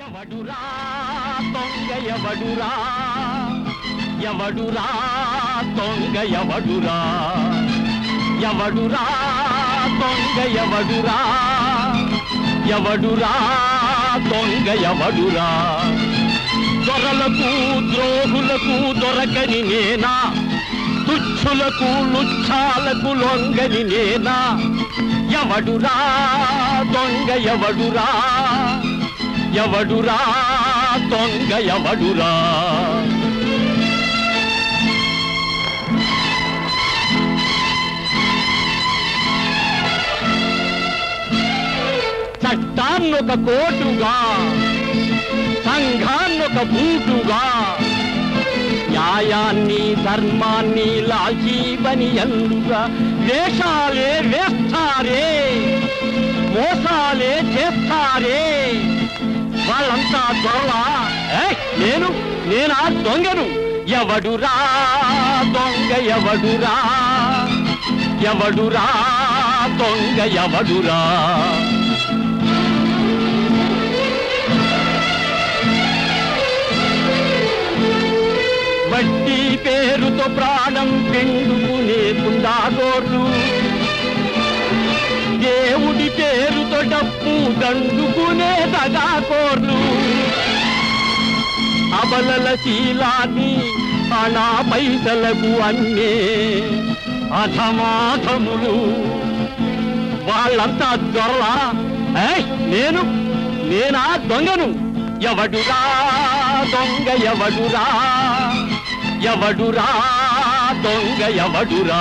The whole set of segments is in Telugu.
ఎవడురా దొంగ ఎవడురా ఎవడురా దొంగ ఎవడురా ఎవడురా దొంగ ఎవడురా ఎవడురా దొంగ ఎవడురా దొరలకు ద్రోహులకు దొరకని నేనా తుచ్చులకు లుచ్చాలకు లొంగని నేనా ఎవడురా దొంగ ఎవడురా ఎవడురా దొంగ ఎవడురా చట్టాన్నొక కోటుగా సంఘాన్నొక బూటుగా న్యాయాన్ని ధర్మాన్ని లాల్చీవని ఎందుగా వేషాలే వేస్తారే మోసాలే చేస్తారే వాళ్ళంతా దొరలా ఏయ్, నేను నేనా దొంగను ఎవడురా దొంగ ఎవడురా ఎవడురా దొంగ ఎవడురా వడ్డీ పేరుతో ప్రాణం పిండుకునే కుండాగోర్లు దేవుడి పేరుతో డప్పు దండుకునే దగాకోర్లు అబలల శీలాన్ని అనా పైసలకు అన్నే అధమాధములు వాళ్ళంతా దొరలా ఏయ్, నేను నేనా దొంగను ఎవడురా దొంగ ఎవడురా ఎవడురా దొంగ ఎవడురా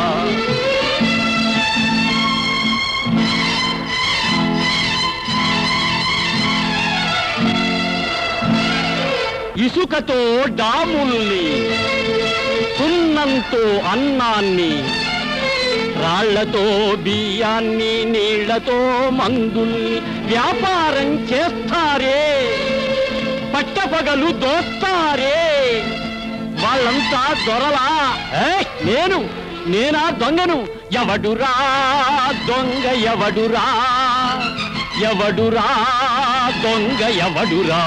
ఇసుకతో డాముల్ని సున్నంతో అన్నాన్ని రాళ్లతో బియ్యాన్ని నీళ్లతో మందుల్ని వ్యాపారం చేస్తారే పట్టపగలు దోస్తారే వాళ్ళంతా దొరలా ఏయ్, నేను నేనా దొంగను ఎవడురా దొంగ ఎవడురా ఎవడురా దొంగ ఎవడురా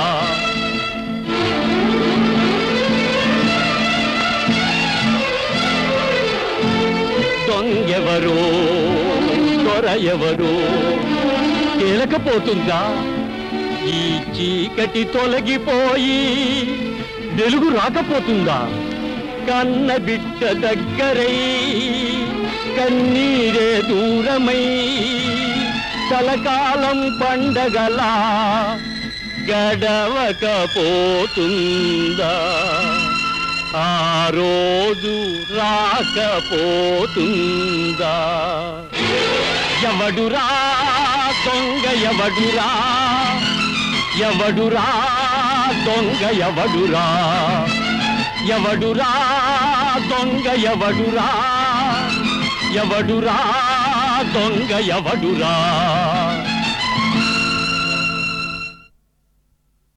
దొంగెవరో దొర ఎవరో తేలకపోతుందా ఈ చీకటి తొలగిపోయి వెలుగు రాకపోతుందా కన్న బిడ్డ దగ్గరై కన్నీరే దూరమై కలకాలం పండగలా గడవకపోతుందా ఆ రోజు రాకపోతుందా ఎవడురా దొంగ ఎవడురా ఎవడురా దొంగ ఎవడురా ఎవడురా దొంగ ఎవడురా ఎవడురా దొంగ ఎవడురా